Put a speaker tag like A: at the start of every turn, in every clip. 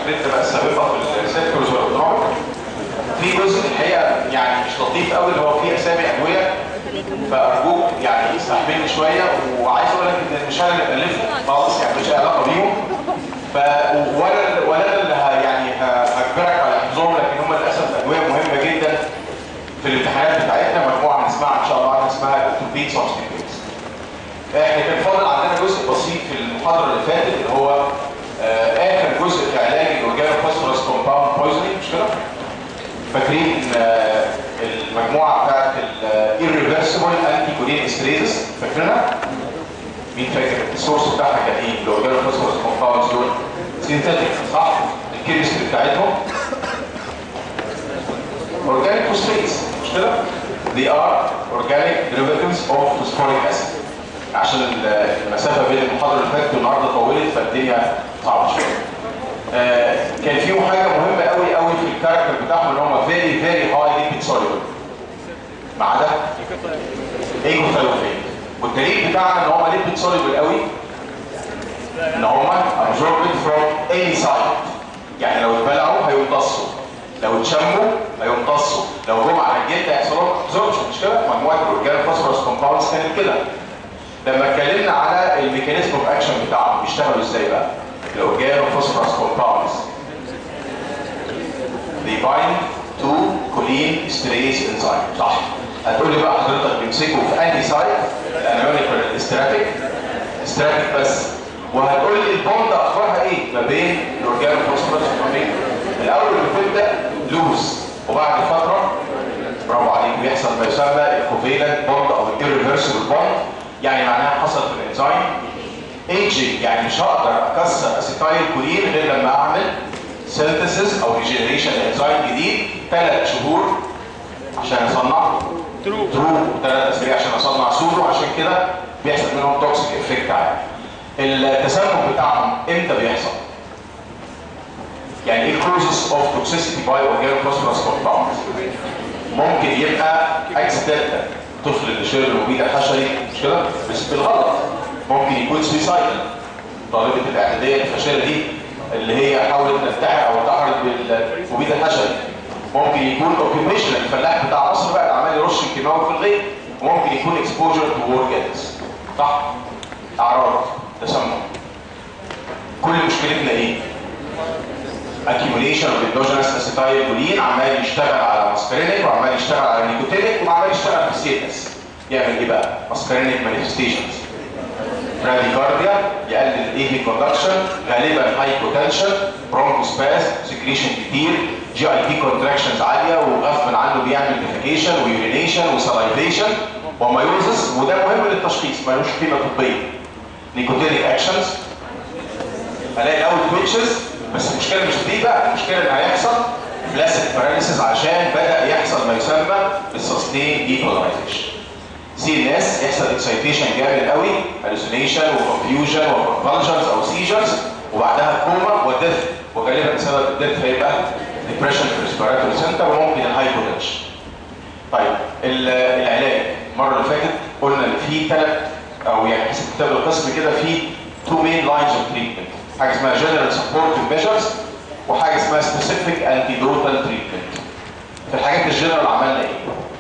A: فكرتنا بقى السابقه في السيكتورز والاوتونوميك في جزء الحقيقه يعني مش لطيف قوي اللي هو فيه اسامي ادويه فارجوك يعني استحملني شويه وعايز اقول لك ان مش انا اللي بألفهم خالص يعني مش علاقه بيهم ف ولا ولا اللي ه- يعني ه- هجبرك على حفظهم لكن هم للاسف ادويه مهمه جدا في الامتحانات بتاعتنا مجموعه هنسمعها ان شاء الله عنها اسمها توبيك سبستيتيوتس احنا كان فاضل عندنا جزء بسيط في المحاضره اللي فاتت اللي هو آه، اخر جزء في علاج الاورجانو فوسفورس كومباوند بويزنينج مش كده؟ فاكرين آه، المجموعه بتاعت الirreversible انتي كولين استريزس فاكرينها؟ مين فاكر السورس بتاعها كان ايه؟ الاورجانو فوسفورس كومباوندز دول سينثيتك صح؟ الكيمستري بتاعتهم organic phosphates مش كده؟ They are organic derivatives of phosphoric acid عشان ال- المسافة بين المحاضرة اللي فاتت والنهارده طولت فالدنيا صعبة شوية. آه، كان فيهم حاجة مهمة قوي قوي في الكاركتر بتاعهم ان هم very very high lipid soluble. ما عدا ايجوثايروفيت. والدليل بتاعنا ان هم lipid soluble قوي ان هم absorbed from any side. يعني لو اتبلعوا هيمتصوا. لو اتشموا هيمتصوا. لو جم على الجلد هيحصل لهم absorption مش كده؟ مجموعة الاورجانو فوسفورس كومباوندز كانت كده. لما اتكلمنا على الميكانيزم اوف اكشن بتاعهم بيشتغلوا ازاي بقى؟ الاورجانو فوسفورس كومباوندز they bind to choline esterase enzyme صح هتقول لي بقى حضرتك بيمسكوا في انهي سايت الانيونيك ولا الاستراتيك استراتيك بس وهتقول لي البوند اخبارها ايه ما بين الاورجانو فوسفورس وما بين الاول بتبدا لوز وبعد فتره برافو عليك بيحصل ما يسمى الكوفيلنت بوند او الريفرسبل بوند يعني معناها حصل في الانزيم ايجنج يعني مش هقدر اكسر اسيتايل كولين غير لما اعمل سينثيسيس او ريجنريشن انزيم جديد ثلاث شهور عشان اصنع ترو ترو ثلاث اسابيع عشان اصنع سودو عشان كده بيحصل منهم توكسيك افكت عالي التسمم بتاعهم امتى بيحصل؟ يعني ايه كوزز اوف توكسيسيتي باي اورجانو فوسفورس كومباوندز ممكن يبقى اكسيدنتال طفل اللي شرب المبيد الحشري مش كده بس بالغلط ممكن يكون سويسايدال طالبه الاعداديه الفاشله دي اللي هي حاولت تنتحر او انتحرت بالمبيد الحشري ممكن يكون اوكيبيشن الفلاح بتاع مصر بقى اللي عمال يرش الكيماوي في الغيط وممكن يكون اكسبوجر تو اورجانز صح اعراض تسمم كل مشكلتنا ايه accumulation of endogenous acetylcholine عمال يشتغل على ماسكرينيك وعمال يشتغل على نيكوتينيك وعمال يشتغل في السيتس يعمل ايه بقى؟ ماسكرينيك مانيفستيشنز براديكارديا يقلل الايفي كوندكشن غالبا هاي بوتنشن برونكوسباس سكريشن كتير جي اي بي كونتراكشنز عاليه وغصب عنه بيعمل ديفيكيشن ويورينيشن وسلايفيشن ومايوزس وده مهم للتشخيص ملوش قيمه طبيه نيكوتينيك اكشنز الاقي الاول تويتشز بس المشكله مش دي بقى المشكله ان هيحصل فلاسيد باراليسيس عشان بدا يحصل ما يسمى السستين ديبولاريزيشن سي ان اس يحصل اكسايتيشن جامد قوي هالوسينيشن وكونفيوجن وكونفالجنز او سيجرز وبعدها كوما وديث وغالبا سبب الديث هيبقى ديبريشن في الريسبيراتوري سنتر وممكن الهايبوتنشن طيب ال- العلاج المره اللي فاتت قلنا ان في ثلاث او يعني حسب كتاب القسم كده في تو مين لاينز اوف تريتمنت حاجه اسمها جنرال سبورتيف ميجرز وحاجه اسمها سبيسيفيك انتيدوتال تريتمنت في الحاجات الجنرال عملنا ايه؟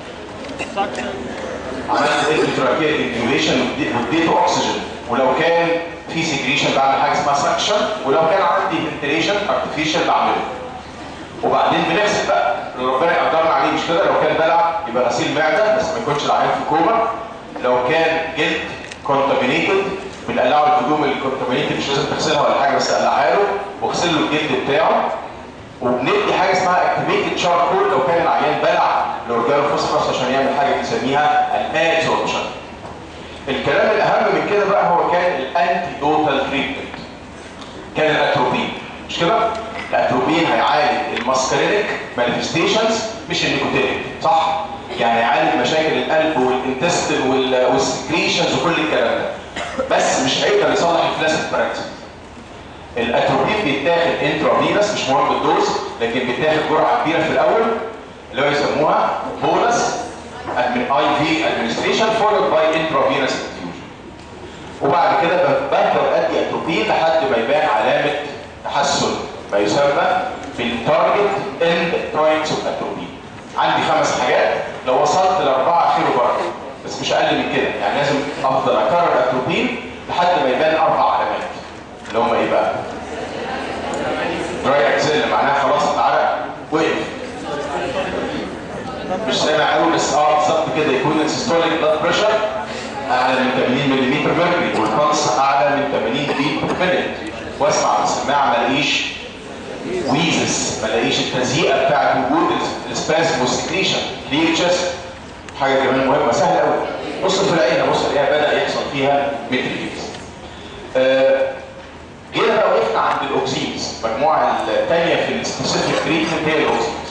A: عملت انتراكيال انتيوليشن واديته اكسجين ولو كان في سكريشن بعمل حاجه اسمها سكشن ولو كان عندي فنتريشن ارتفيشال بعمله وبعدين بنحسب بقى اللي ربنا يقدرنا عليه مش كده لو كان بلع يبقى غسيل معده بس ما يكونش العيان في كوما لو كان جلد كونتامينيتد بنقلعه الهدوم الكونتامينيتد مش لازم تغسلها ولا حاجه بس قلعها له واغسل له الجلد بتاعه وبندي حاجه اسمها اكتيفيتد شاركول لو كان العيان بلع الاورجانو فوسفورس عشان يعمل حاجه بنسميها الادسوربشن الكلام الاهم من كده بقى هو كان الانتيدوتال تريتمنت كان الاتروبين مش كده؟ الاتروبين هيعالج الماسكرينيك مانيفستيشنز مش النيكوتينيك صح؟ يعني هيعالج مشاكل القلب والانتستين وال- والسكريشنز وكل الكلام ده بس مش هيقدر يصلح الفلاسيد براكتس الاتروبين بيتاخد انترافينس مش مهم الدوز لكن بيتاخد جرعه كبيره في الاول اللي هو يسموها بولس من اي في ادمنستريشن فولود باي انترافينس انفيوجن وبعد كده بفضل ادي اتروبين لحد ما يبان علامه تحسن ما يسمى بالتارجت اند بوينتس اوف اتروبي عندي خمس حاجات لو وصلت لاربعه خير وبركه بس مش اقل من كده يعني لازم افضل اكرر اتروبين لحد ما يبان اربع علامات اللي هم ايه بقى؟ دراي اكسل معناها خلاص العرق وقف مش سامع قوي بس اه بالظبط كده يكون السيستوليك بلاد بريشر اعلى من 80 ملم ميركوري والبلس اعلى من 80 بيت بير مينيت واسمع بالسماعه ما الاقيش ويزس ما الاقيش التزييقه بتاعت وجود السباسم والسكريشن كلير تشست حاجه كمان مهمه سهله قوي بص في العين بص الاقيها بدا يحصل فيها متريكس آه جينا بقى وقفنا عند الاوكسينز المجموعه الثانيه في السبيسيفيك تريتمنت هي الاوكسينز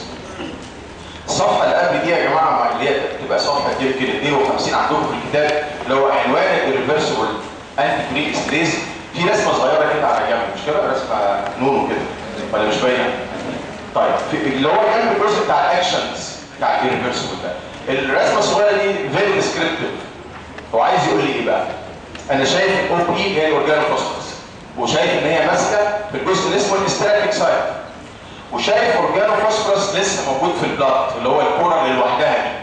A: الصفحه اللي قبل دي يا جماعه اللي هي تبقى صفحه يمكن 52 عندكم في الكتاب اللي هو عنوان الريفرسبل انتي بري ستريس في رسمه صغيره كده على جنب مش كده رسمه نونو كده ولا مش باينه طيب في اللي هو جنب الجزء بتاع الاكشنز بتاع الريفرسبل ده الرسمه الصغيره دي فيري ديسكريبتيف هو عايز يقول لي ايه بقى انا شايف الاو بي هي الاورجانو فوسفورس وشايف ان هي ماسكه في الجزء اللي اسمه الاستراتيك سايت وشايف اورجانو فوسفورس لسه موجود في البلاد اللي هو الكوره اللي لوحدها دي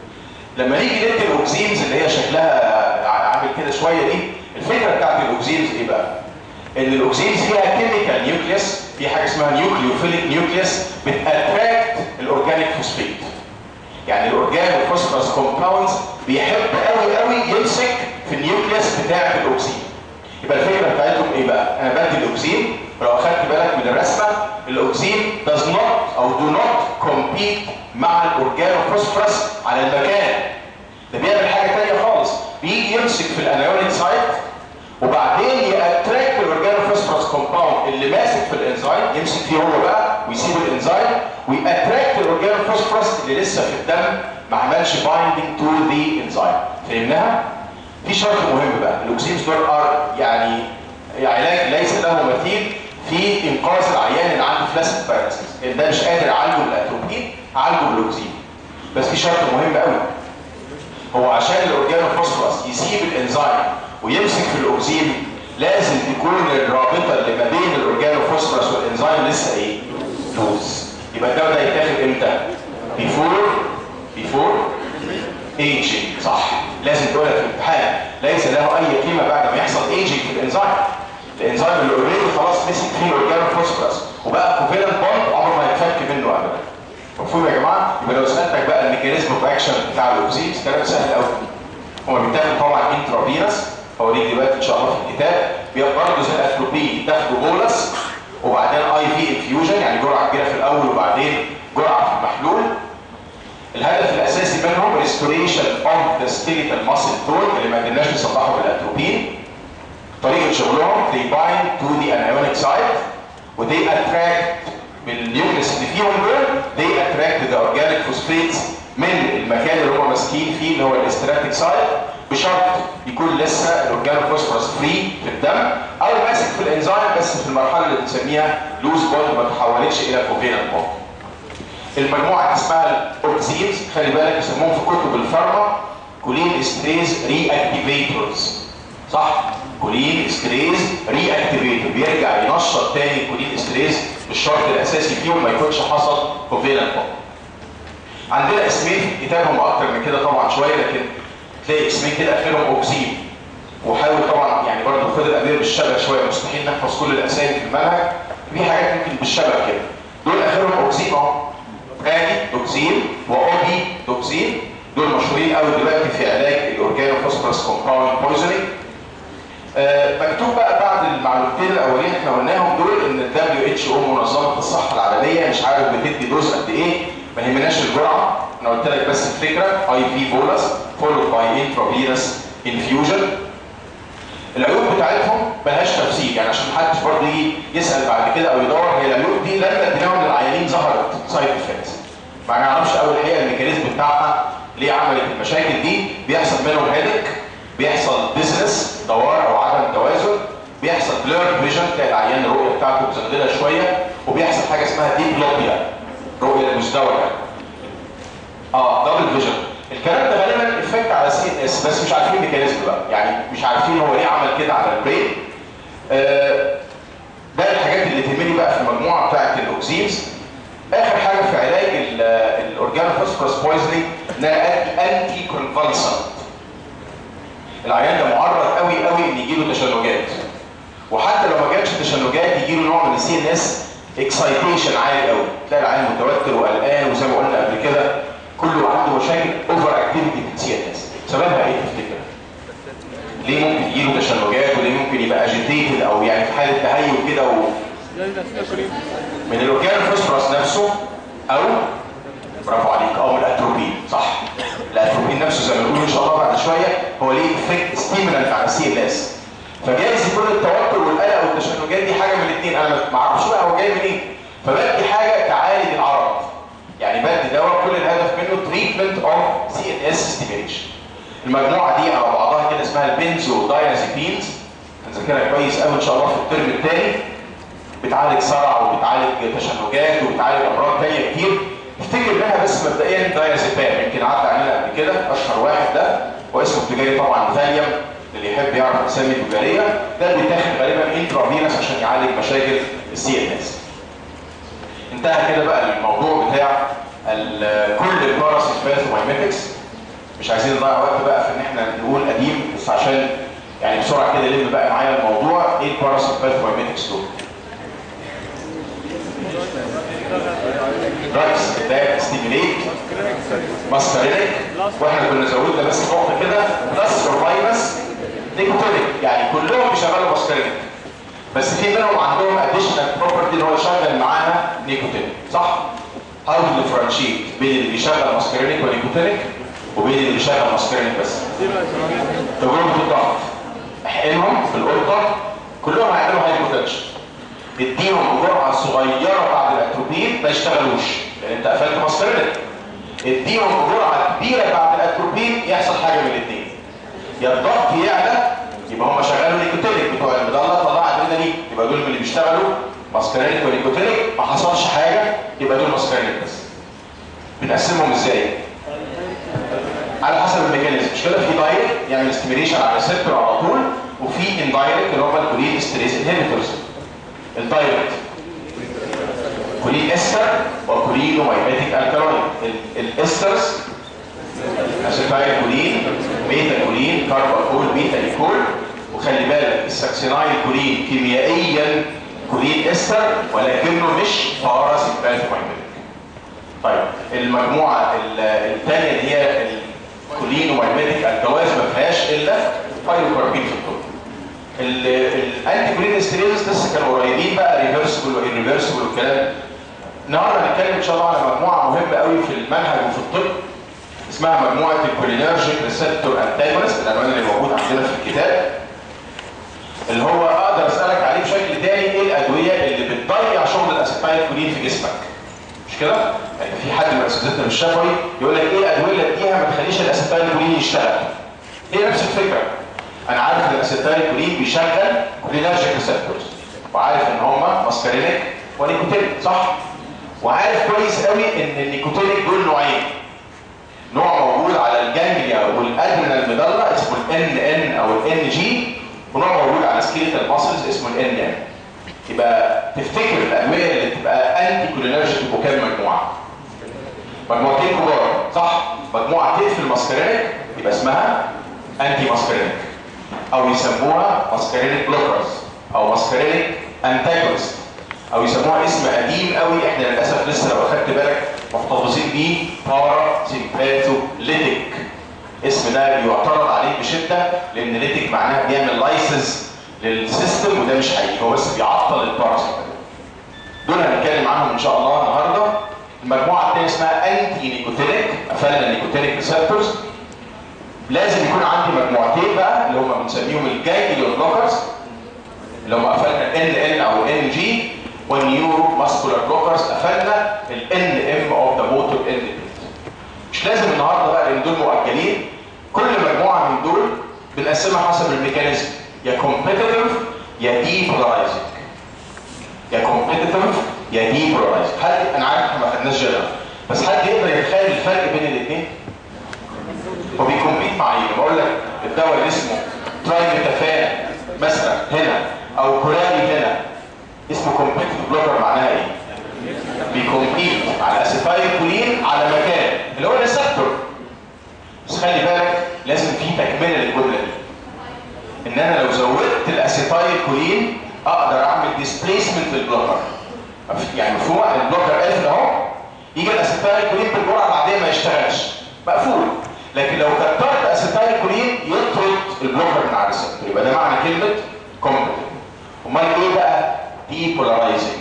A: لما نيجي ندي الاوكسينز اللي هي شكلها عامل كده شويه دي الفكره بتاعت الاوكسينز ايه بقى؟ ان الاوكسينز فيها كيميكال نيوكليس في حاجه اسمها نيوكليوفيليك نيوكليس بتاتراكت الاورجانيك فوسفيت يعني الاورجانو فوسفورس كومباوندز بيحب قوي قوي يمسك في النيوكليس بتاعه الاوكسين يبقى الفكره بتاعتهم ايه بقى؟ انا بدي الاوكسين ولو اخدت بالك من الرسمه الاوكسين does not او do not compete مع الاورجانو فوسفورس على المكان ده بيعمل حاجه ثانيه خالص بيجي يمسك في الانايونيك سايت وبعدين ياتراكت الاورجانو فوسفورس كومباوند اللي ماسك في الانزيم يمسك فيه هو بقى ويسيب الانزيم وياتراكت الاورجانو فوسفورس اللي لسه في الدم ما عملش بايندينج تو ذا انزيم فهمناها؟ في شرط مهم بقى الاوكسينز دول ار يعني علاج ليس له مثيل في انقاذ العيان اللي عنده فلاسيد باراليسيس لان ده مش قادر يعالجه بالاتروبين عالجه بالاوكسين بس في شرط مهم قوي هو عشان الاورجانو فوسفورس يسيب الانزيم ويمسك في الاوكسين لازم تكون الرابطه اللي ما بين الاورجانو فوسفورس والانزيم لسه ايه؟ لوز يبقى الدواء ده يتاخد امتى؟ بيفور بيفور ايجينج صح لازم تقولها في الامتحان ليس له اي قيمه بعد ما يحصل ايجينج في الانزيم الانزيم اللي اوريدي خلاص مسك فيه الاورجانو فوسفورس وبقى كوفيلنت بوند عمره ما هيتفك منه ابدا مفهوم يا جماعه يبقى لو سالتك بقى الميكانيزم اوف اكشن بتاع الاوكسيز كلام سهل قوي هو بيتاخد طبعا انترافينس هوريك دلوقتي ان شاء الله في الكتاب بيبقى برضه زي الاتروبين تاخده بولس وبعدين اي في انفيوجن يعني جرعه كبيره في الاول وبعدين جرعه في المحلول الهدف الاساسي منهم ريستوريشن اوف ذا سكيليتال ماسل تون اللي ما قدرناش نصلحه بالاتروبين طريقه شغلهم they bind to the anionic site و they attract بالنيوكليس اللي فيهم دول they attract the organic phosphates من المكان اللي هم ماسكين فيه اللي هو الاستراتيك سايت بشرط يكون لسه الاورجانو فوسفورس فري في الدم او ماسك في الانزيم بس في المرحله اللي بنسميها لوز بوند ما تحولتش الى كوفينال بوند المجموعه اسمها الاوكسينز خلي بالك يسموهم في كتب الفارما كولين استريز ري اكتيفيتورز صح كولين استريز ري اكتيفيتور بيرجع ينشط تاني كولين استريز الشرط الاساسي فيهم ما يكونش حصل كوفيلنت بوند عندنا اسمين في الكتاب هم اكتر من كده طبعا شويه لكن تلاقي اسمين كده اخرهم اوكسين وحاول طبعا يعني برضه خد الادويه بالشبه شويه مستحيل نحفظ كل الاسامي في المنهج في حاجات ممكن بالشبه كده دول اخرهم اوكسين اهو غالي دوكسين واوبي دوكسين دول مشهورين قوي دلوقتي في علاج الاورجانو فوسفورس كومباوند بويزنينج آه مكتوب بقى بعد المعلومتين الاولين احنا قلناهم دول ان الدبليو اتش او منظمه الصحه العالميه مش عارف بتدي دوز قد ايه ما يهمناش الجرعه انا قلت لك بس الفكره اي في بولس فولود باي انترافينس انفيوجن العيوب بتاعتهم ملهاش تفسير يعني عشان محدش برضه يجي يسال بعد كده او يدور هي العيوب دي لما اديناهم للعيانين ظهرت سايد افكتس ما نعرفش اول الحقيقه الميكانيزم بتاعها ليه عملت المشاكل دي بيحصل منهم هيدك بيحصل ديزنس دوار او عدم توازن بيحصل بلور فيجن تلاقي العيان الرؤيه بتاعته مزغلله شويه وبيحصل حاجه اسمها ديبلوبيا رؤيه مزدوجه اه دبل فيجن الكلام ده غالبا افكت على سي ان اس بس مش عارفين الميكانيزم بقى يعني مش عارفين هو ليه عمل كده على البرين آه ده الحاجات اللي تهمني بقى في المجموعه بتاعت فوسفورس بويزنينج انها انتي كونفالسنت العيان ده معرض قوي قوي ان يجيله تشنجات وحتى لو ما جاتش تشنجات يجيله نوع من السي ان اس اكسايتيشن عالي قوي تلاقي العيان متوتر وقلقان وزي ما قلنا قبل كده كله عنده مشاكل اوفر اكتيفيتي في السي ان اس سببها ايه تفتكر؟ ليه ممكن يجيله تشنجات وليه ممكن يبقى اجيتيتد او يعني في حاله تهيؤ كده و... من الاورجان فوسفورس نفسه او برافو عليك او من الاتروبين صح الاتروبين نفسه زي ما بنقول ان شاء الله بعد شويه هو ليه افكت ستيمولانت على السي ان اس فجايز يكون التوتر والقلق والتشنجات دي حاجه من الاثنين انا ما اعرفش بقى هو جاي منين فبدي حاجه تعالج العرض يعني بدي دواء كل الهدف منه تريتمنت اوف سي ان اس ستيميليشن المجموعه دي على بعضها كده اسمها البنزو دايازيبينز هنذاكرها كويس قوي ان شاء الله في الترم الثاني بتعالج صرع وبتعالج تشنجات وبتعالج امراض ثانيه كتير افتكر منها بس مبدئيا دايازيبام يمكن عدى علينا قبل كده اشهر واحد ده واسمه التجاري طبعا ثاليوم اللي يحب يعرف اسامي التجاريه ده بيتاخد غالبا انترافينس عشان يعالج مشاكل السي ان اس انتهى كده بقى الموضوع بتاع كل الباراسيمباثومايميتكس مش عايزين نضيع وقت بقى في ان احنا نقول قديم بس عشان يعني بسرعه كده لم بقى معايا الموضوع ايه الباراسيمباثومايميتكس دول دراجز ده ستيميليت ماسكارينيك واحنا كنا زودنا بس نقطه كده بلس اور ماينس نيكوتينيك يعني كلهم بيشغلوا ماسكارينيك بس في منهم عندهم اديشنال بروبرتي ان هو يشغل معانا نيكوتينيك صح؟ هاو تو ديفرنشيت بين اللي بيشغل ماسكارينيك ونيكوتينيك وبين اللي بيشغل ماسكارينيك بس تجربه الضغط احقنهم في القطه كلهم هيعملوا هايبوتنشن اديهم جرعه صغيره بعد الاتروبين ما يشتغلوش لان انت قفلت ماسكارينيك اديهم جرعه كبيره بعد الاتروبين يحصل حاجه من الاثنين يا الضغط يعلى يبقى هم شغالوا نيكوتينيك بتوع المضله طلع ادرينالين يبقى دول من اللي بيشتغلوا ماسكارينيك ونيكوتينيك ما حصلش حاجه يبقى دول ماسكارينيك بس بنقسمهم ازاي؟ على حسب الميكانيزم مش كده في دايركت يعمل ستيميليشن على الريسبتور على طول وفي اندايركت اللي هم الكولين ستريس انهبيتورز الدايركت كولين استر وكولين ومايماتيك الكالويد الاسترز اسيتايل كولين بيتا كولين كارباكول بيتا نيكول وخلي بالك الساكسينايل كولين كيميائيا كولين استر ولكنه مش باراسيمباثومايماتيك طيب المجموعه الثانيه اللي هي الكولين ومايماتيك الجواز ما فيهاش الا فايروكاربين في الطب الانتي كولين ستريز لسه كانوا قريبين بقى ريفرسبل وايريفرسبل والكلام النهارده هنتكلم ان شاء الله على مجموعه مهمه قوي في المنهج وفي الطب اسمها مجموعه الكولينرجيك ريسبتور انتاجونست العنوان اللي موجود عندنا في الكتاب اللي هو اقدر اسالك عليه بشكل تاني ايه الادويه اللي بتضيع شغل الاسيتايل كولين في جسمك مش كده؟ يعني في حد من اساتذتنا الشفوي يقول لك ايه الادويه اللي اديها ما تخليش الاسيتايل كولين يشتغل هي نفس الفكره انا عارف ان الاسيتايل كولين بيشغل كولينرجيك ريسبتورز وعارف ان هم ماسكارينيك ونيكوتينيك صح؟ وعارف كويس قوي ان النيكوتينيك دول نوعين نوع موجود على الجانجليا والادرينال ميدالا اسمه الان ان او الان جي ونوع موجود على سكيلتال ماسلز اسمه الان ام يبقى تفتكر الادويه اللي تبقى انتي كولينرجيك تبقوا كام مجموعه؟ مجموعتين كبار صح؟ مجموعه تقفل ماسكارينيك يبقى اسمها انتي ماسكارينيك او يسموها ماسكارينيك بلوكرز او ماسكارينيك انتاجونست او يسموها اسم قديم قوي احنا للاسف لسه لو اخدت بالك محتفظين بيه بارا سيمباثوليتيك اسم ده يعترض عليه بشده لان ليتيك معناها بيعمل لايسنس للسيستم وده مش حقيقي هو بس بيعطل الباراسيمباث دول هنتكلم عنهم ان شاء الله النهارده المجموعه الثانيه اسمها انتي نيكوتينيك قفلنا نيكوتينيك ريسبتورز لازم يكون عندي مجموعتين بقى اللي هم بنسميهم الجانجليون بلوكرز اللي هم قفلنا ال ان او ال جي والنيورو ماسكولار بلوكرز قفلنا الان ام اوف ذا موتور اند مش لازم النهارده بقى لان دول مؤجلين كل مجموعه من دول بنقسمها حسب الميكانيزم يا كومبيتيتيف يا دي بولارايزنج يا كومبيتيتيف يا دي بولارايزنج حد انا عارف احنا ما خدناش جدول بس حد يقدر يتخيل الفرق بين الاثنين هو بيكمبيت مع ايه بقول لك الدواء اللي اسمه ترايميتافان مثلا هنا او كورالي هنا اسمه كومبيتيتيف بلوكر معناها ايه بيكمبيت على اسيتايل كولين على مكان بالبلوكر يعني مفهوم البلوكر قافل اهو يجي الاسيتايل كولين بالجرعه العاديه ما يشتغلش مقفول لكن لو كترت اسيتايل كولين يطرد البلوكر من على الريسبتور يبقى ده معنى كلمه كومبتنت امال ايه بقى دي بولارايزنج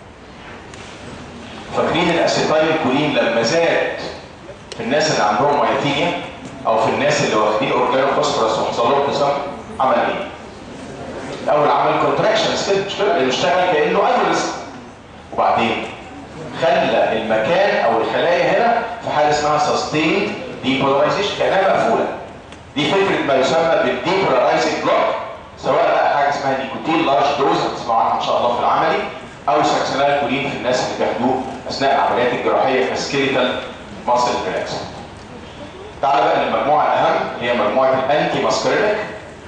A: فاكرين الاسيتايل كولين لما زاد في الناس اللي عندهم مايتينيا او في الناس اللي واخدين اورجانو فوسفورس وحصل لهم تسمم عمل ايه؟ الاول عمل كونتراكشنز كده مش كده لانه اشتغل كانه انوريزم وبعدين خلى المكان او الخلايا هنا في حاله اسمها سستيند ديبولاريزيشن كانها مقفوله دي فكره ما يسمى بالديبولاريزنج بلوك سواء بقى حاجه اسمها نيكوتين لارج دوز هتسمعوا عنها ان شاء الله في العملي او ساكسينال كولين في الناس اللي بياخدوه اثناء العمليات الجراحيه كسكيليتال ماسل ريلاكس تعال بقى للمجموعه الاهم هي مجموعه الانتي ماسكرينيك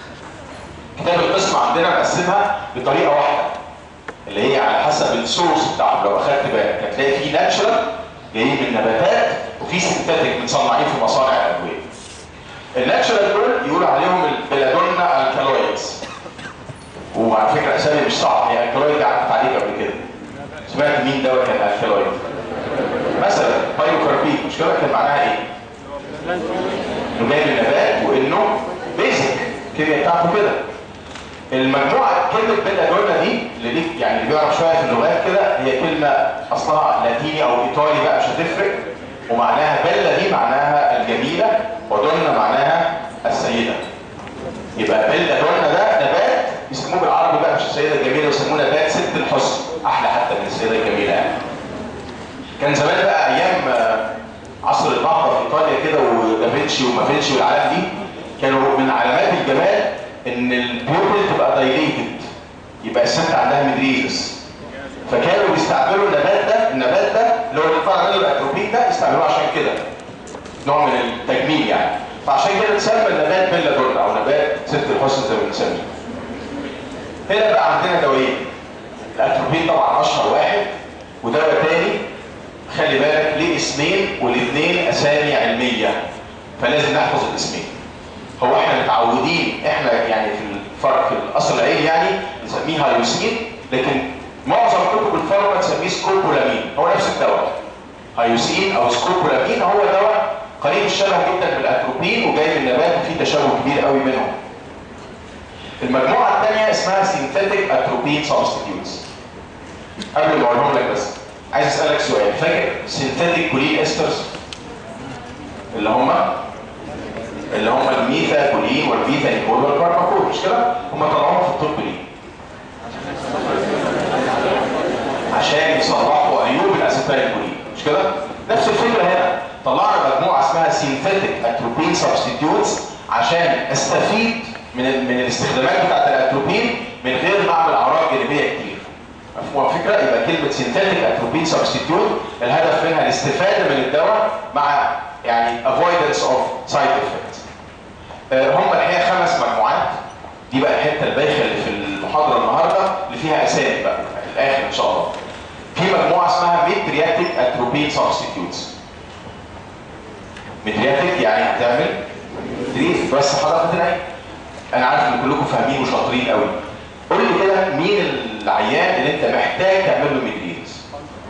A: كتاب القسم عندنا مقسمها بطريقه واحده اللي هي على حسب السورس بتاعهم لو اخدت بالك هتلاقي في ناتشرال جايين من نباتات وفي سينثيتك متصنعين في مصانع الادويه. الناتشرال دول يقولوا عليهم البلادونا الكالويدز. وعلى فكره اسامي مش صعب هي الكالويد دي عدت عليك قبل كده. سمعت مين دواء كان الكالويد؟ مثلا بايوكاربين مش كده كان معناها ايه؟ انه جاي من نبات وانه بيزك الكيمياء بتاعته كده. المجموعه كلمه بيلادونا دي اللي دي يعني اللي بيعرف شويه في اللغات كده هي كلمه اصلها لاتيني او ايطالي بقى مش هتفرق ومعناها بيلا دي معناها الجميله ودونا معناها السيده يبقى بيلادونا ده نبات يسموه بالعربي بقى مش السيده الجميله يسموه نبات ست الحسن احلى حتى من السيده الجميله يعني كان زمان بقى ايام عصر النهضه في ايطاليا كده ودافنشي ومافنشي والعالم دي كانوا من علامات الجمال ان البيوبل تبقى دايليتد يبقى الست عندها مدريزس فكانوا بيستعملوا النبات ده النبات ده اللي هو اللي طالع منه الاتروبين ده يستعملوه عشان كده نوع من التجميل يعني فعشان كده اتسمى النبات بيلادون او نبات ست الحسن زي ما بنسميه هنا بقى عندنا دوايين الاتروبين طبعا اشهر واحد ودواء تاني خلي بالك ليه اسمين والاثنين اسامي علميه فلازم نحفظ الاسمين هو احنا متعودين احنا يعني في الفرق في الاصل العلمي يعني نسميه هايوسين لكن معظم كتب الفارما تسميه سكوبولامين هو نفس الدواء هايوسين او سكوبولامين هو دواء قريب الشبه جدا بالاتروبين وجاي من نبات وفيه تشابه كبير قوي بينهم المجموعه الثانيه اسمها سينثيتيك اتروبين سبستيتيوتس قبل ما اقولهم لك بس عايز اسالك سؤال فاكر سينثيتيك كولين استرز اللي هم اللي هم الميثا كولين والميثا نيكول والبارماكول مش كده؟ هم طلعوهم في الطب ليه؟ عشان يصلحوا عيوب الاسيتايل كولين مش كده؟ نفس الفكره هنا طلعنا مجموعه اسمها سينثيتيك اتروبين سبستيتيوتس عشان استفيد من من الاستخدامات بتاعت الاتروبين من غير ما اعمل اعراض جانبيه كتير. مفهوم الفكره؟ يبقى كلمه سينثيتيك اتروبين سبستيتيوت الهدف منها الاستفاده من الدواء مع يعني avoidance of side effects. هم الحقيقه خمس مجموعات دي بقى الحته البايخه اللي في المحاضره النهارده اللي فيها اسامي بقى في الاخر ان شاء الله. في مجموعه اسمها ميترياتيك اتروبين سبستيتيوتس. ميترياتيك يعني هتعمل تريف بس حضرتك العين. انا عارف ان كلكم فاهمين وشاطرين قوي. قول لي كده مين العيان اللي انت محتاج تعمل له ميتريتس؟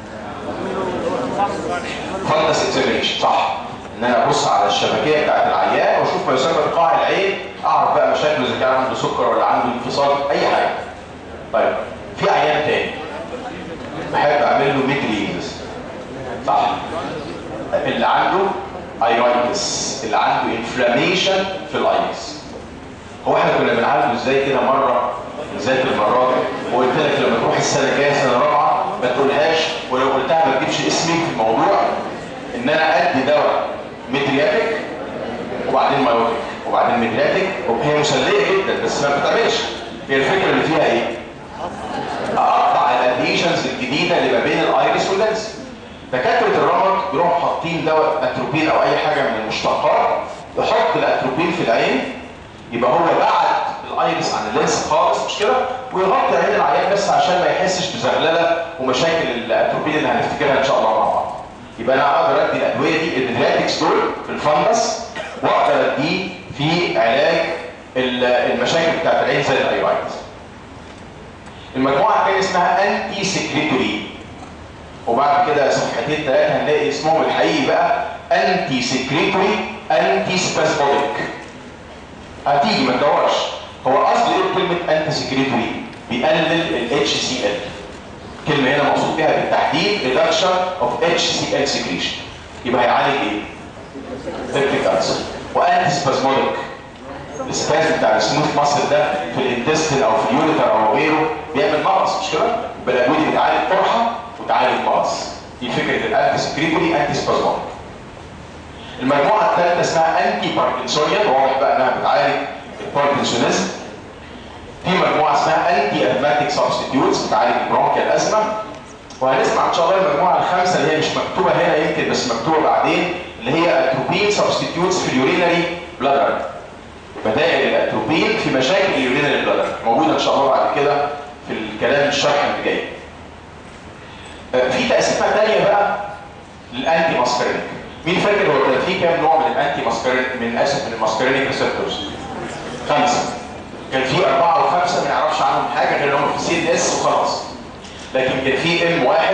A: فندس اكزامينشن صح ان انا ابص على الشبكيه بتاعت العيان واشوف ما يسمى بقاع العين اعرف بقى مشاكله اذا كان عنده سكر ولا عنده انفصال اي حاجه. طيب في عيان تاني بحب اعمل له ميدريز صح اللي عنده ايرايتس اللي عنده انفلاميشن في الايرس هو احنا كنا بنعالجه ازاي كده مره نذاكر المره دي وقلت لك لما تروح السنه الجايه سنه رابعه ما تقولهاش ولو قلتها ما تجيبش اسمي في الموضوع ان انا ادي دواء ميدرياتيك وبعدين مايوتيك وبعدين ميدرياتيك وهي مسليه جدا بس ما بتتعملش هي الفكره اللي فيها ايه؟ اقطع الاديشنز الجديده اللي ما بين الايرس واللينس دكاتره الرمد بيروحوا حاطين دواء اتروبين او اي حاجه من المشتقات يحط الاتروبين في العين يبقى هو بعد الايرس عن اللينس خالص مش كده ويغطي عين العيان بس عشان ما يحسش بزغلله ومشاكل الاتروبين اللي هنفتكرها ان شاء الله مع بعض يبقى انا اقدر ادي الادويه دي الميدرياتكس دول في الفنجس واقدر اديه في علاج المشاكل بتاعت العين زي الايرايتس المجموعه الثانيه اسمها انتي سكريتوري وبعد كده صفحتين ثلاثه هنلاقي اسمهم الحقيقي بقى انتي سكريتوري انتي سباسموديك هتيجي ما تدورش هو اصل ايه كلمه انتي سكريتوري بيقلل ال HCl كلمه هنا مقصود بها بالتحديد reduction of HCl secretion يبقى هيعالج ايه؟ بيبتيك ألسر وانتي سباسموديك السباز بتاع السموث ماسل ده في الانتستين او في اليوريتر او غيره بيعمل مغص مش كده؟ يبقى الادويه دي بتعالج قرحه وتعالج مغص دي فكره الانتي سكريتوري انتي سبازموديك المجموعه الثالثه اسمها انتي باركنسونيان واضح بقى انها بتعالج الباركنسونيزم في مجموعه اسمها انتي ادماتيك سبستيتيوتس بتعالج البرونكيال ازمه وهنسمع ان شاء الله المجموعه الخامسه اللي هي مش مكتوبه هنا يمكن بس مكتوبه بعدين اللي هي اتروبين سبستيتيوتس في اليورينري بلادر بدائل الاتروبين في مشاكل اليورينري بلادر موجوده ان شاء الله بعد كده في الكلام الشرح اللي جاي في تقسيمه ثانيه بقى للانتي ماسكرينيك مين فاكر هو كان في كام نوع من الانتي ماسكرينيك من اسف من الماسكرينيك ريسبتورز خمسه كان في اربعه وخمسه ما نعرفش عنهم حاجه غير انهم في سي اس وخلاص لكن كان في ام واحد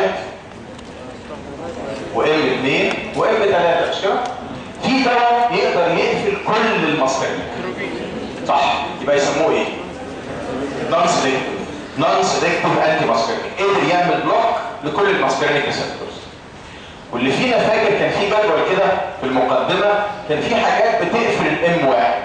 A: وام اثنين وام ثلاثه مش كده؟ في دواء يقدر يقفل كل الماسكرينيك صح يبقى يسموه ايه؟ نون سيلكتيف نون سيلكتيف انتي ماسكرينيك قدر يعمل بلوك لكل الماسكرينيك ريسبتورز واللي فينا فاكر كان في جدول كده في المقدمه كان في حاجات بتقفل الام واحد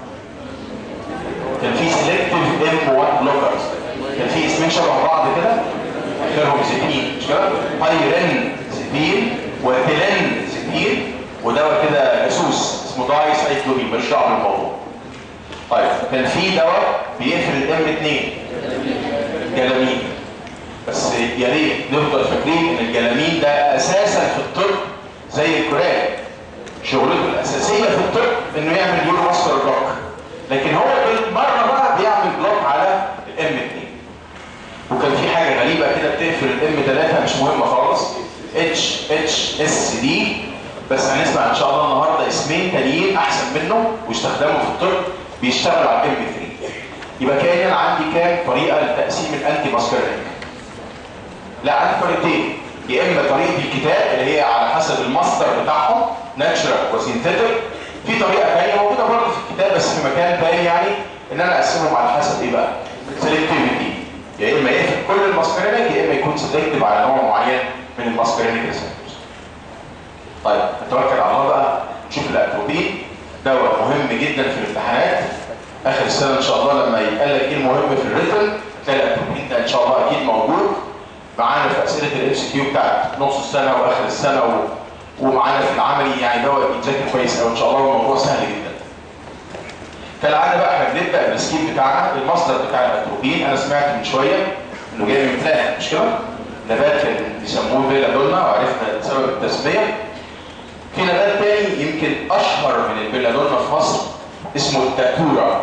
A: كان في سيلكتيف ام 1 بلوكرز كان في اسمين شبه بعض كده اخرهم زيتين مش كده؟ بايرين زيتين وتلين زيتين ودواء كده جاسوس اسمه داي سايكلوبين ماليش دعوه بالموضوع. طيب كان في دواء بيقفل الام 2 جلامين بس يا ريت نفضل فاكرين ان الجلامين ده اساسا في الطب زي الكورال شغلته الاساسيه في الطب انه يعمل يورو ماسكر بلوك لكن هو بالمره بقى بيعمل بلوك على الام 2 وكان في حاجه غريبه كده بتقفل الام 3 مش مهمه خالص اتش اتش اس دي بس هنسمع ان شاء الله النهارده اسمين تانيين احسن منه ويستخدموا في الطب بيشتغلوا على الام 3 يبقى كان انا عندي كام طريقه لتقسيم الانتي ماسكرينيك لا عندي طريقتين يا اما طريقه الكتاب اللي هي على حسب المصدر بتاعهم ناتشرال وسينثيتك في طريقه ثانيه موجوده برضه في الكتاب بس في مكان ثاني يعني ان انا اقسمهم على حسب ايه بقى؟ سيلكتيفيتي يا اما يقفل كل الماسكرينيك يا اما يكون سيلكتيف على نوع معين من الماسكرينيك ريسبتورز. طيب نتوكل على الله بقى نشوف الاتروبين دواء مهم جدا في الامتحانات اخر السنه ان شاء الله لما يتقال لك ايه المهم في الريتن تلاقي الاتروبين ده ان شاء الله اكيد موجود معانا في اسئله الام سي كيو بتاعت نص السنه واخر السنه و... ومعانا في العملي يعني دواء بيتذاكر كويس قوي ان شاء الله والموضوع سهل جدا. كالعاده بقى احنا بنبدا بالسكيم بتاعنا المصدر بتاع الاتروبين انا سمعت من شويه انه جاي من بلان مش كده؟ نبات كان بيسموه فيلا دولنا وعرفنا سبب التسميه. في نبات تاني يمكن اشهر من البيلادونا في مصر اسمه التاتورا.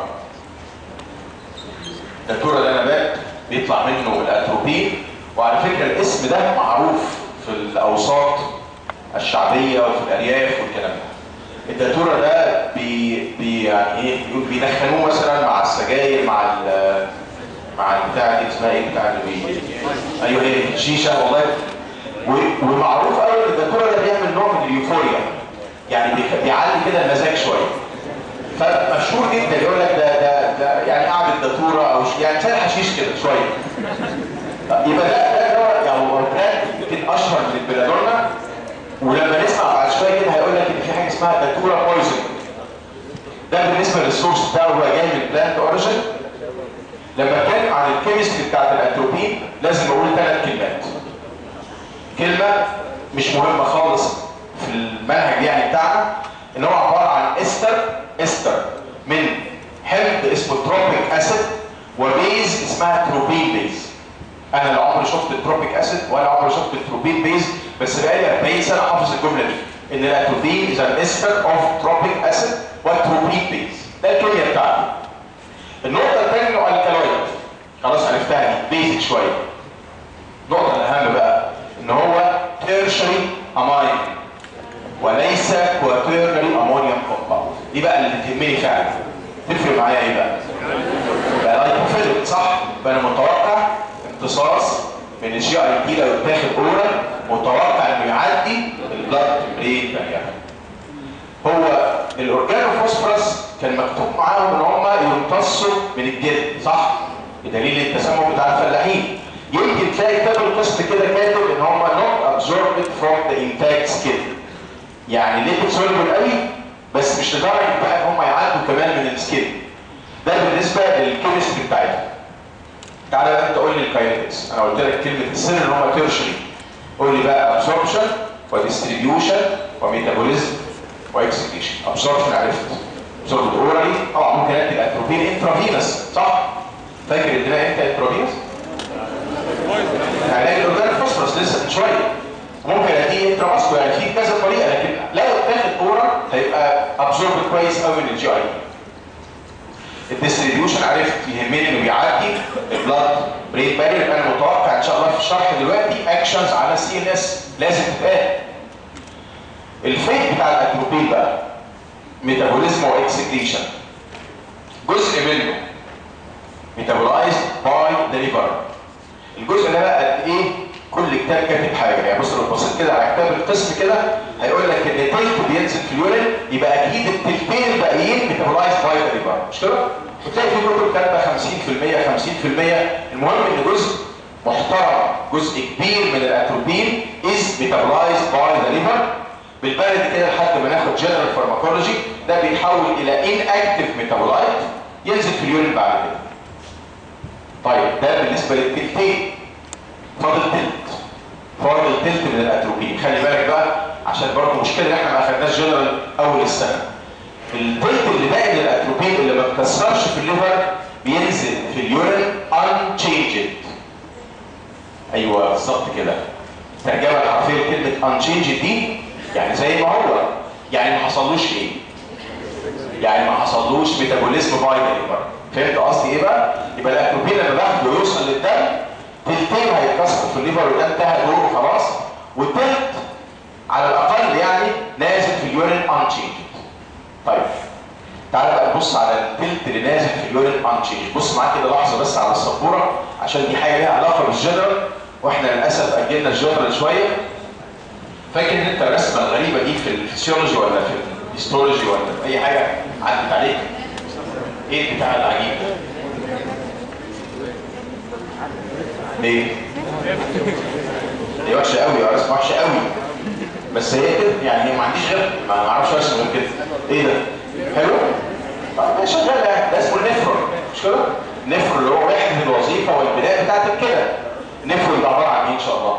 A: التاتورا ده نبات بيطلع منه الاتروبين وعلى فكره الاسم ده معروف في الاوساط الشعبيه وفي الارياف والكلام ده. الداتورا ده بي, بي يعني ايه بيدخنوه مثلا مع السجاير مع ال مع البتاع دي اسمها ايه بتاع اللي بي ايوه هي الشيشه والله ومعروف قوي ان الداتورا ده بيعمل نوع من اليوفوريا يعني بيعلي كده المزاج شويه فمشهور جدا يقول لك ده ده ده يعني قعده داتورا او يعني زي الحشيش كده شويه يبقى ده ده دواء يعني هو يمكن اشهر من البلادونا ولما نسمع بعد شويه كده هيقول لك ان في حاجه اسمها داتورا بويزن ده بالنسبه للسورس بتاعه هو جاي من بلانت اوريجن لما اتكلم عن الكيمستري بتاعت الاتروبين لازم اقول ثلاث كلمات كلمه مش مهمه خالص في المنهج يعني بتاعنا ان هو عباره عن استر استر من حمض اسمه تروبيك اسيد وبيز اسمها تروبين بيز انا لا عمري شفت التروبيك اسيد ولا عمري شفت التروبين بيز بس بقالي 40 سنه حافظ الجمله دي ان الاتروبين از ان استر اوف تروبيك اسيد وتروبين بيز ده الكيمياء بتاعتي النقطه الثانيه انه الكالويد خلاص عرفتها دي بيزك شويه النقطه الاهم بقى ان هو تيرشري اماين وليس كواتيرنري امونيوم كومباوند دي بقى اللي تهمني فعلا تفرق معايا ايه بقى؟ بقى لايكوفيليك صح؟ يبقى انا متوقع امتصاص من الجي اي تي لو اتاخد اورال متوقع انه يعدي البلاد برين بارير هو الاورجانوفوسفورس كان مكتوب معاهم ان هم يمتصوا من الجلد صح بدليل التسمم بتاع الفلاحين يمكن تلاقي كتاب القسط كده كاتب ان هم not absorbed from the intact skin يعني ليه بتسولفوا قوي بس مش لدرجه بقى ان هم يعدوا كمان من السكين ده بالنسبه للكيمستري بتاعتهم تعالى بقى انت قول لي الكاينetics انا قلت لك كلمه السر ان هم تيرشري قول لي بقى absorption وديستريبيوشن وميتابوليزم واكسكيشن absorption عرفت absorbed اورالي طبعا ممكن ادي الاتروبين انترافينس صح فاكر ادينا امتى انترافينس علاج الاورجانيك فوسفورس لسه من شويه ممكن اديه انتراماسكو يعني في كذا طريقه لكن لو اتاخد اورال هيبقى ابزورب كويس قوي من الجي اي الديستريبيوشن عرفت يهمني انه بيعدي البلاد برين بارير انا متوقع ان شاء الله في الشرح دلوقتي اكشنز على السي ان اس لازم تتقال الفيت بتاع الاتروبين بقى ميتابوليزم واكسكريشن جزء منه ميتابولايزد باي ذا ليفر الجزء ده بقى قد ايه كل كتاب كاتب حاجه يعني بص لو بصيت كده على كتاب القسم كده هيقول لك ان تلت بينزل في اليورين يبقى اكيد التلتين الباقيين ميتابولايز باي ذا ليفر مش كده؟ وتلاقي في كتب كاتبه 50% 50% المهم ان جزء محترم جزء كبير من الاتروبين از ميتابولايز باي ذا ليفر بالبلد كده لحد ما ناخد جنرال فارماكولوجي ده بيتحول الى ان اكتف ميتابولايت ينزل في اليورين بعد كده طيب ده بالنسبه للتلتين فاضل تلت فاضل تلت من الاتروبين خلي بالك بقى عشان برضه مشكله ان احنا ما اخدناش جنرال اول السنه التلت اللي باقي من الاتروبين اللي ما اتكسرش في الليفر بينزل في اليورين unchanged ايوه بالظبط كده الترجمه الحرفيه لكلمه unchanged دي يعني زي ما هو يعني ما حصلوش ايه يعني ما حصلوش ميتابوليزم باي ليفر فهمت قصدي ايه بقى يبقى الاتروبين لما باخده ويوصل للدم تلتين هيتكسر في الليفر وده انتهى دوره خلاص والتلت على الاقل يعني نازل في اليورين unchanged طيب تعالى بقى نبص على التلت اللي نازل في اليورين unchanged بص معاك كده لحظه بس على السبوره عشان دي حاجه ليها علاقه بالجنرال واحنا للاسف اجلنا الجنرال شويه فاكر ان انت الرسمه الغريبه دي في الفسيولوجي ولا في الهيستولوجي ولا في اي حاجه عدت عليك ايه بتاع العجيب ده ليه هي وحشه قوي اه رسمه وحشه قوي بس هي كده يعني ما عنديش غير ما اعرفش ارسم غير كده ايه ده حلو طيب شغال يعني ده اسمه النفرون مش كده النفرون اللي هو وحده الوظيفه والبناء بتاعت الكلى النفرون ده عباره عن ايه ان شاء الله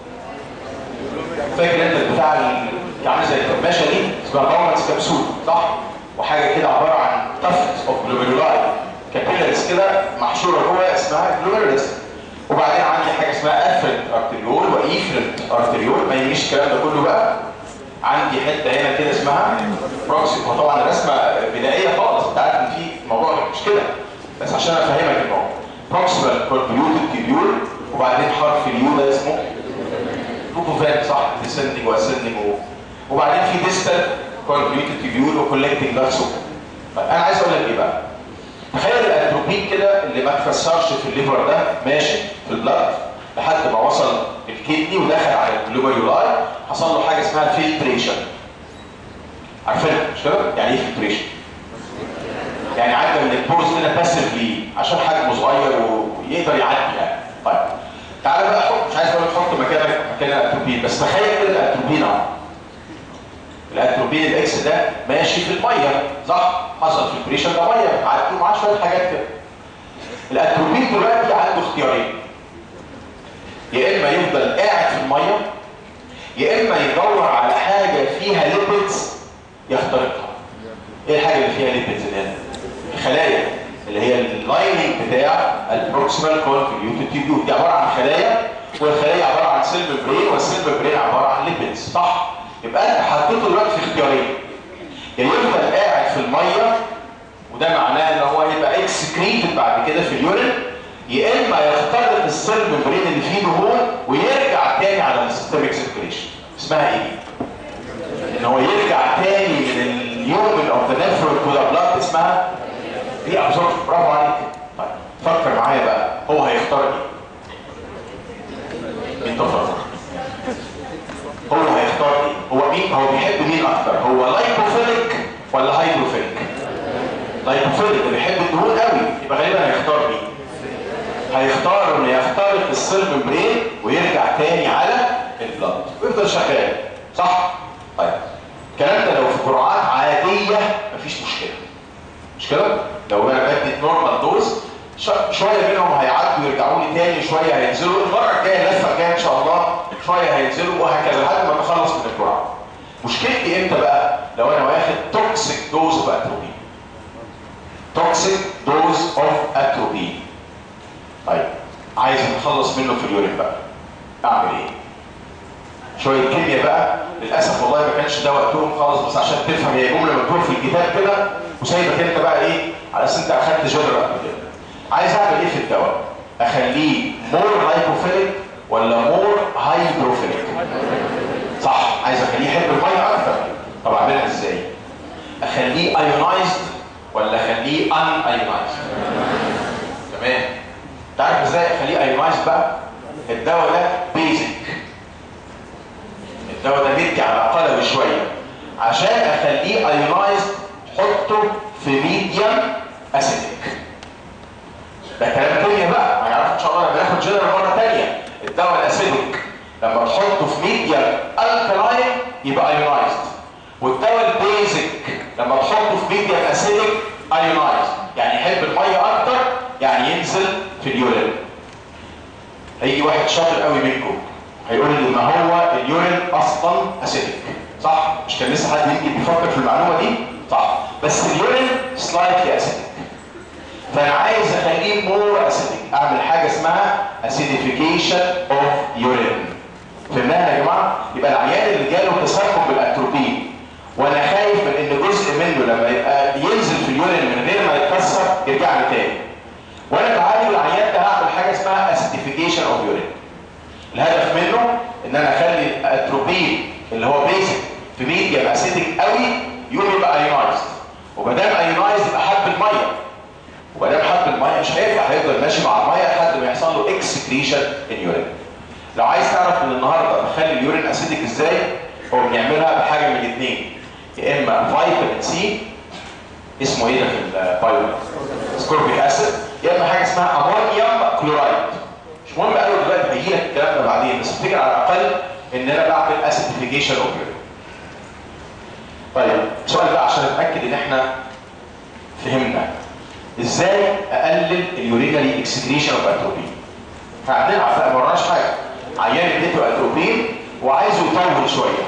A: فاكر انت بتاع عامل زي الكماشه دي اسمها باومنز كبسول صح وحاجه كده عباره عن تفت اوف جلوميرولاي كابيلاريز كده محشوره جوه اسمها جلوميرولس وبعدين عندي حاجه اسمها افرنت ارتريول وايفرنت ارتريول ما يجيش الكلام ده كله بقى عندي حته هنا كده اسمها بروكسي وطبعا الرسمه بدائيه خالص انت عارف ان في موضوع مش كده بس عشان افهمك الموضوع بروكسيمال كونفيوتد تيبيول وبعدين حرف اليو ده اسمه بروفوفان صح ديسندنج واسندنج وبعدين في ديستال كونفيوتد تيبيول وكولكتنج نفسه طيب انا عايز اقول لك ايه بقى تخيل الاتروبين كده اللي ما اتكسرش في الليفر ده ماشي في البلاد لحد ما وصل الكدني ودخل على الجلوميرولاي حصل له حاجه اسمها فلتريشن عارفين مش كده يعني ايه فلتريشن يعني عدى من البورز كده باسفلي عشان حجمه صغير ويقدر يعدي يعني طيب تعالى بقى حط مش عايز اقول لك حط مكانك مكان الاتروبين بس تخيل كده الاتروبين اهو الاتروبين الاكس ده ماشي في الميه صح حصل فلتريشن ده ميه عدوا معاه شويه حاجات كده الاتروبين دلوقتي عنده اختيارين يا اما يفضل قاعد في الميه يا اما يدور على حاجه فيها ليبيدز يخترقها ايه الحاجه اللي فيها ليبيدز ده الخلايا اللي هي اللايننج بتاع البروكسيمال كونفوليوتد تيبيول دي عباره عن خلايا والخلايا عباره عن سيل ممبرين والسيل ممبرين عباره عن ليبيدز صح يبقى انت حطيته دلوقتي في اختيارين يا يفضل قاعد في الميه وده معناه ان هو هيبقى اكسكريتد بعد كده في اليورين يا اما يخترق السيل ممبرين اللي فيه دهون ويرجع تاني على السيستميك سيركيليشن اسمها ايه ان هو يرجع تاني من اليومن اوف ذا نيفرون تو ذا بلاد اسمها دي ابزوربشن برافو عليك طيب فكر معايا بقى هو هيختار ايه يتفق هو هيختار ايه هو مين هو بيحب مين اكتر هو لايبوفيليك ولا هايدروفيليك لايبوفيليك اللي بيحب الدهون قوي يبقى غالبا هيختار مين هيختار انه يخترق السيل ممبرين ويرجع تاني على البلد ويفضل شغال صح طيب الكلام ده لو في جرعات عاديه مفيش مشكله مش كده لو انا بدي نورمال دوز شويه منهم هيعدوا ويرجعوا لي تاني شويه هينزلوا المره الجايه اللفه الجايه ان شاء الله شويه هينزلوا وهكذا لحد ما نخلص من الجرعه مشكلتي امتى بقى لو انا واخد توكسيك دوز اوف اتروبين توكسيك دوز اوف اتروبين طيب عايز نخلص منه في اليورين بقى اعمل ايه شويه كيمياء بقى للاسف والله ما كانش ده وقتهم خالص بس عشان تفهم هي جمله مكتوبه في الكتاب كده وسايبك انت بقى ايه على اساس انت اخدت جدر قبل كده عايز اعمل ايه في الدواء اخليه مور لايبوفيليك ولا مور هايدروفيليك صح عايز اخليه يحب الميه اكتر طب اعملها ازاي اخليه ايونايزد ولا اخليه ان ايونايزد تمام تعرف ازاي اخليه ايونايزد بقى الدواء ده بيزك الدواء ده مدي على قلبه شويه عشان اخليه ايونايزد حطه في ميديم اسيدك ده كلام كيمياء بقى هنعرف ان شاء الله لما ناخد جنرال مره ثانيه الدواء الاسيدك لما تحطه في ميديم الكلاين يبقى ايونايزد والدواء البيزك لما تحطه في ميديم اسيدك ايونايزد يعني يحب الميه اكتر يعني ينزل في اليورين هيجي واحد شاطر قوي منكم هيقول لي ما هو اليورين اصلا اسيدك صح مش كان لسه حد يمكن بيفكر في المعلومه دي صح بس اليورين سلايتلي اسيدك فانا عايز اخليه مور اسيدك اعمل حاجه اسمها اسيديفيكيشن اوف يورين فهمناها يا جماعه يبقى العيان اللي جاله تسرب بالاتروبين وانا خايف من ان جزء منه لما يبقى ينزل في اليورين من غير ما يتكسر يرجع لي تاني وانا بعالج العيان ده هعمل حاجه اسمها اسيديفيكيشن اوف يورين الهدف منه ان انا اخلي الاتروبين اللي هو بيزك في ميديم اسيدك قوي يقوم يبقى ايونايزد وما دام ايونايزد يبقى حب الميه وما دام حب الميه مش هينفع هيفضل ماشي مع الميه لحد ما يحصل له اكسكريشن ان يورين لو عايز تعرف من النهارده نخلي اليورين اسيدك ازاي هو بنعملها بحاجه من الاثنين يا اما فيتامين سي اسمه ايه ده في البايو سكوربيك اسيد يا اما حاجه اسمها امونيوم كلورايد مش مهم قالوا دلوقتي هيجي لك الكلام ده بعدين بس افتكر على الاقل ان انا بعمل اسيديفيكيشن اوف يورين طيب سؤال بقى عشان اتاكد ان احنا فهمنا ازاي اقلل اليورينري اكسكريشن اوف اتروبين فعندنا ما وراناش حاجه عيان اديته اتروبين وعايزه يطول شويه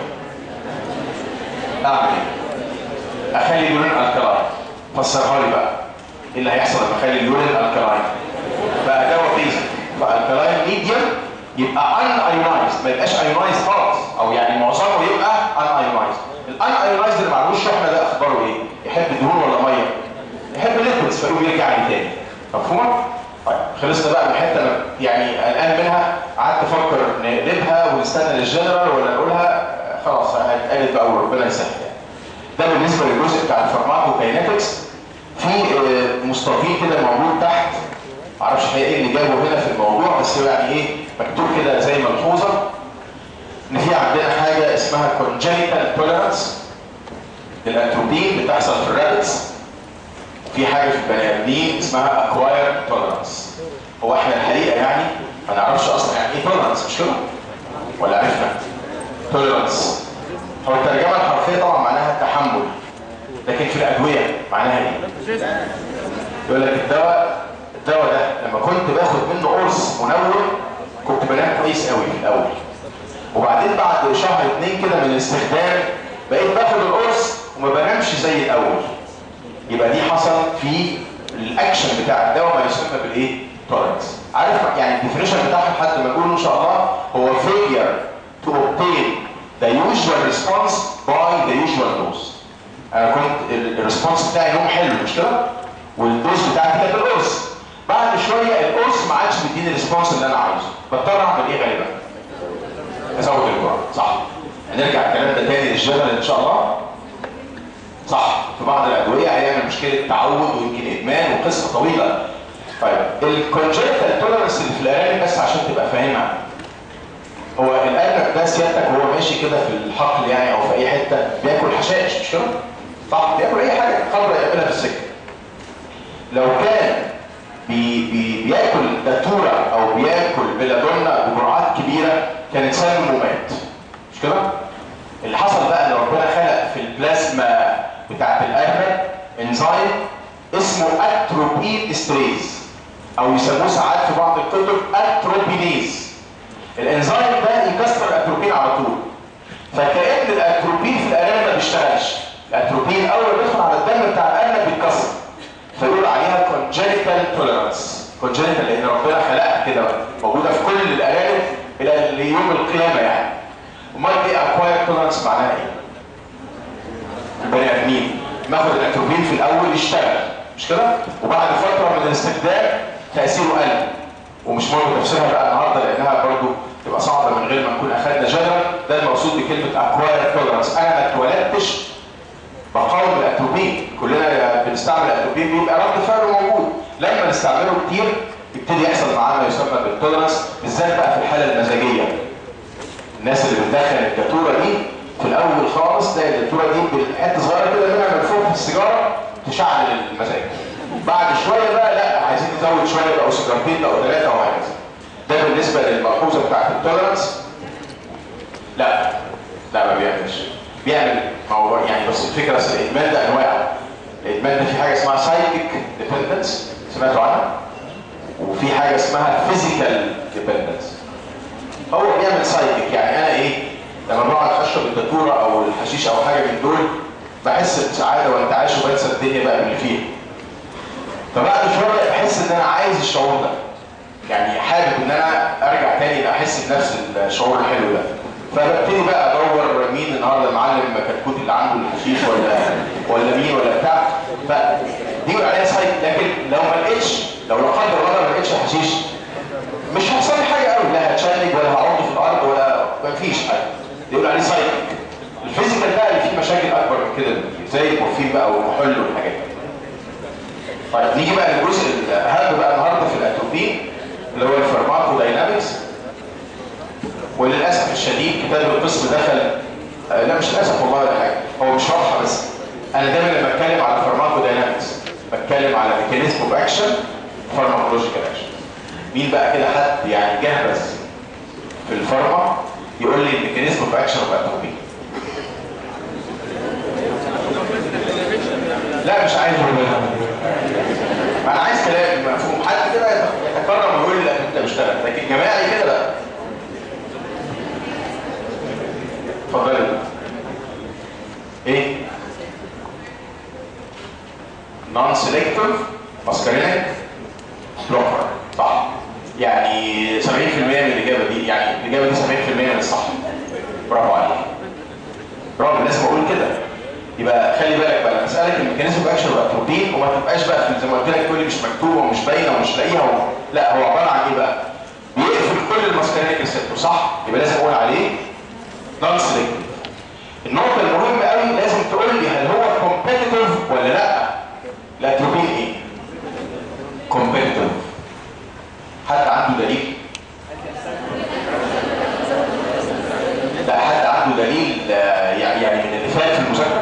A: اعمل ايه اخلي اليورين الكلاين فسرها لي بقى ايه اللي هيحصل لما اخلي اليورين الكلاين بقى دواء بيزك فالكلاين ميديم يبقى ان ايونايزد ما يبقاش ايونايزد خالص او يعني معظمه يبقى ان ايونايزد الان ايونايزد اللي معلوش شحنه ده اخباره ايه يحب دهون ولا ميه يحب الليكويدز فيقوم يرجع لي تاني مفهوم طيب خلصنا بقى من حته يعني قلقان منها قعدت افكر نقلبها ونستنى للجنرال ولا نقولها خلاص هتقلب بقى وربنا يسهل يعني ده بالنسبه للجزء بتاع الفارماكوكاينetics في مستطيل كده موجود تحت معرفش هي ايه اللي جابه هنا في الموضوع بس هو يعني ايه مكتوب كده زي ملحوظه ان في عندنا حاجه اسمها congenital tolerance للاتروبين بتحصل في الرابتس في حاجه في البني ادمين اسمها acquired tolerance هو احنا الحقيقه يعني ما نعرفش اصلا يعني ايه tolerance مش كده ولا عرفنا tolerance هو الترجمه الحرفيه طبعا معناها التحمل لكن في الادويه معناها ايه يقول لك الدواء الدواء ده لما كنت باخد منه قرص منوم كنت بنام كويس قوي في الاول وبعدين بعد شهر اتنين كده من الاستخدام بقيت باخد القرص وما بنامش زي الاول يبقى دي حصل في الاكشن بتاع الدواء ما يسمى بالايه تولرنس عارف يعني الديفينيشن بتاعها لحد ما نقوله ان شاء الله هو failure to obtain the usual response by the usual dose انا كنت الريسبونس بتاعي نوم حلو مش كده والدوز بتاعتي كانت القرص بعد شويه القرص ما عادش بيديني الريسبونس اللي انا عايزه بضطر اعمل ايه غالبا ازود الجرعه صح هنرجع الكلام ده تاني للجنرال ان شاء الله صح في بعض الادويه هيعمل مشكله تعود ويمكن ادمان وقصه طويله طيب الكونجنتال تولرنس اللي في الارانب بس عشان تبقى فاهمها هو الارنب ده سيادتك وهو ماشي كده في الحقل يعني او في اي حته بياكل حشائش مش كده؟ صح بياكل اي حاجه خضراء يعملها في السكه لو كان بي بي بياكل داتورا او بياكل بلادونا بجرعات كبيره كان انسان ممات مش كده؟ اللي حصل بقى ان ربنا خلق في البلازما بتاعت الارنب انزيم اسمه اتروبين استريز او يسموه ساعات في بعض الكتب اتروبينيز الانزيم ده يكسر الاتروبين على طول فكأن الاتروبين في الارنب ما بيشتغلش الاتروبين اول ما بيدخل على الدم بتاع الارنب بيتكسر فيقول عليها congenital tolerance congenital لان ربنا خلقها كده موجوده في كل الارانب الى ليوم القيامه يعني امال ايه acquired tolerance معناها ايه؟ البني ادمين ناخد الاتروبين في الاول يشتغل مش كده؟ وبعد فتره من الاستخدام تاثيره قل ومش مهم تفسيرها بقى النهارده لانها برضو تبقى صعبه من غير ما نكون اخذنا جنرال ده المقصود بكلمه acquired tolerance انا ما اتولدتش بقاوم الاتروبين كلنا بنستعمل الاتروبين بيبقى رد فعله موجود لما نستعمله كتير يبتدي يحصل معاه ما يسمى بالتولرنس بالذات بقى في الحاله المزاجيه الناس اللي بتدخن الداتوره دي في الاول خالص تلاقي الداتوره دي بحته صغيره كده منها ملفوفه في السيجاره تشعل المزاج بعد شويه بقى لا عايزين نزود شويه بقى سيجارتين او ثلاثه وهكذا ده بالنسبه للملحوظه بتاعت التولرنس لا لا ما بيعملش بيعمل هو يعني بس الفكره اصل الادمان ده انواع الادمان ده في حاجه اسمها سايكيك ديبندنس سمعتوا عنها وفي حاجه اسمها فيزيكال ديبندنس هو بيعمل سايكيك يعني انا ايه لما بقعد اشرب الداتوره او الحشيش او حاجه من دول بحس بسعاده وانتعاش وبنسى الدنيا بقى اللي فيها فبعد شويه بحس ان انا عايز الشعور ده يعني حابب ان انا ارجع تاني احس بنفس الشعور الحلو ده فببتدي بقى ادور مين النهارده المعلم كتكوت اللي عنده الحشيش ولا ولا مين ولا بتاع فدي يقول عليها سايك لكن لو ما لقيتش لو لا قدر الله ما لقيتش حشيش مش هيحصل لي حاجه قوي لا هتشنج ولا هقعد في الارض ولا ما فيش حاجه يقول عليه سايك الفيزيكال بقى اللي فيه مشاكل اكبر من كده زي المورفين بقى والمحل والحاجات دي طيب نيجي بقى للجزء الاهم بقى النهارده في الاتروبين اللي هو الفارماكو داينامكس وللاسف الشديد كتاب القسم دخل آه لا مش للاسف والله ولا حاجه هو مش واضحه بس انا دايما لما بتكلم على الفارماكو داينامكس بتكلم على ميكانيزم اوف اكشن فارماكولوجيكال اكشن مين بقى كده حد يعني جهبذ في الفارما يقول لي الميكانيزم اوف اكشن اوف اتروبين لا مش عايز انا عايز كلام مفهوم حد كده يتكرم ويقول لي لا انت بشتغل لكن جماعي كده لا اتفضلي ايه نون سيلكتيف ماسكارينيك بلوكر صح يعني 70% من الاجابه دي يعني الاجابه دي 70% من الصح برافو عليك برافو لازم اقول كده يبقى خلي بالك بقى لما اسالك الميكانيزم اوف اكشن والاتروبين وما تبقاش بقى في زي ما قلت لك تقول لي مش مكتوبه ومش باينه ومش لاقيها و... لا هو عباره عن ايه بقى؟ بيقفل كل الماسكارينيك ريسبتور صح؟ يبقى لازم اقول عليه نون سيلكتيف النقطه المهمه قوي لازم تقول لي هل هو كومبيتيتيف ولا لا؟ الاتروبين ايه؟ كومبيتيتيف حد عنده دليل؟ لا حد عنده دليل يعني يعني من اللي فات في المذاكره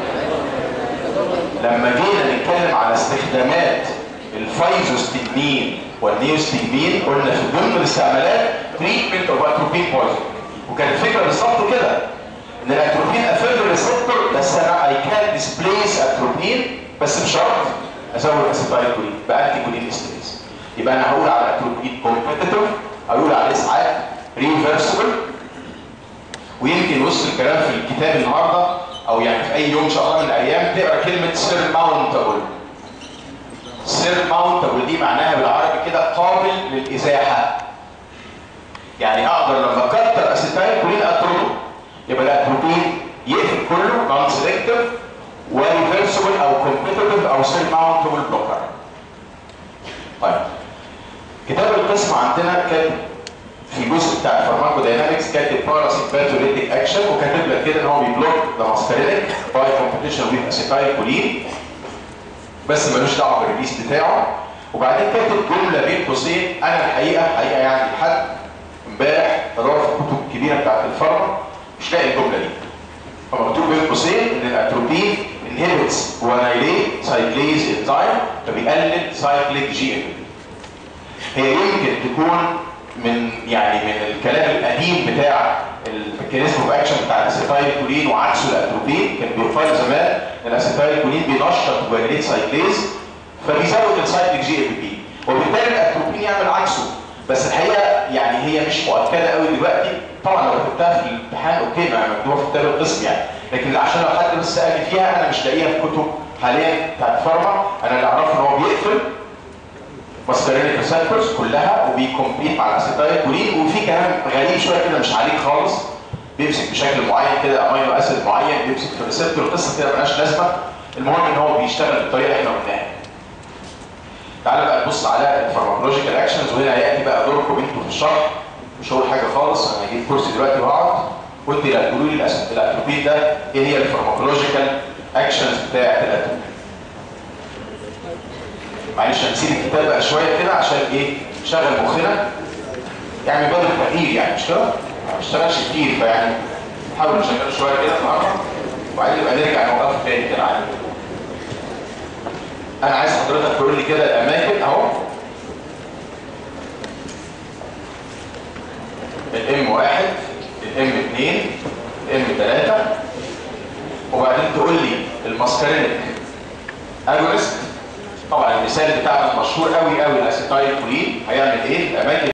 A: لما جينا نتكلم على استخدامات الفايزوستجمين والنيوستجمين قلنا في ضمن الاستعمالات تريتمنت اوف اتروبين بويزن وكانت الفكره بالظبط كده ان الاتروبين افيد ريسبتور بس انا اي كان ديسبليس اتروبين بس بشرط ازود اسيتايل كولين بانتي كولين استريس يبقى انا هقول على اتروبين كومبيتيتيف اقول عليه ساعات ريفرسبل ويمكن وسط الكلام في الكتاب النهارده او يعني في اي يوم ان شاء الله من الايام تقرا كلمه سير ماونتابل سير ماونتابل دي معناها بالعربي كده قابل للازاحه يعني اقدر لما اكتر اسيتايل كولين اطرده يبقى الاتروبين يقفل كله نون سيلكتيف وريفرسبل او كومبيتيتيف او سير ماونتابل بلوكر طيب كتاب القسم عندنا كان في الجزء بتاع الفارماكو داينامكس كاتب باراسيمباتوليتيك اكشن وكاتب لك كده ان هو بيبلوك ذا ماسكارينيك باي كومبيتيشن ويز اسيتايل كولين بس ملوش دعوه بالريليس بتاعه وبعدين كاتب جمله بين قوسين انا الحقيقه حقيقه يعني لحد امبارح بدور في كتب الكبيره بتاعت الفارما مش لاقي الجمله دي فمكتوب بين قوسين ان الاتروبين inhibits guanylate cyclase enzyme فبيقلل cyclic جي ام هي يمكن تكون من يعني من الكلام القديم بتاع الميكانيزم اوف اكشن بتاع الاسيتايل كولين وعكسه الاتروبين كان بيقال زمان ان الاسيتايل كولين بينشط جوانيليت سايكليز فبيزود السايكليك جي ام بي وبالتالي الاتروبين يعمل عكسه بس الحقيقه يعني هي مش مؤكده قوي دلوقتي طبعا لو كتبتها في الامتحان اوكي ما مكتوبه في كتاب القسم يعني لكن عشان لو حد بس سالني فيها انا مش لاقيها في كتب حاليا بتاعت فارما انا اللي اعرفه ان هو بيقفل ماسكارينيك ريسبتورز كلها وبيكمبيت مع الاسيتايل كولين وفي كلام غريب شويه كده مش عليك خالص بيمسك بشكل معين كده امينو اسيد معين بيمسك في الريسبتور قصه كده ملهاش لازمه المهم ان هو بيشتغل بالطريقه اللي احنا قلناها تعالى بقى نبص على الفارماكولوجيكال اكشنز وهنا هياتي بقى دوركم انتوا في الشرح مش هقول حاجه خالص انا هجيب كرسي دلوقتي وهقعد وانت اللي هتقولوا لي الاتروبين ده ايه هي الفارماكولوجيكال اكشنز بتاعت الاتروبين معلش هنسيب الكتاب بقى شويه كده عشان ايه نشغل مخنا يعني بدل التغيير يعني مش كده؟ ما بشتغلش كتير فيعني نحاول نشغله شويه كده النهارده وبعدين نبقى نرجع نوقفه تاني كده عادي انا عايز حضرتك تقول لي كده الاماكن اهو الام واحد الام اثنين الام ثلاثة وبعدين تقول لي الماسكارينيك اجونست طبعا المثال بتاعنا المشهور قوي قوي الاسيتايل كولين هيعمل ايه الاماكن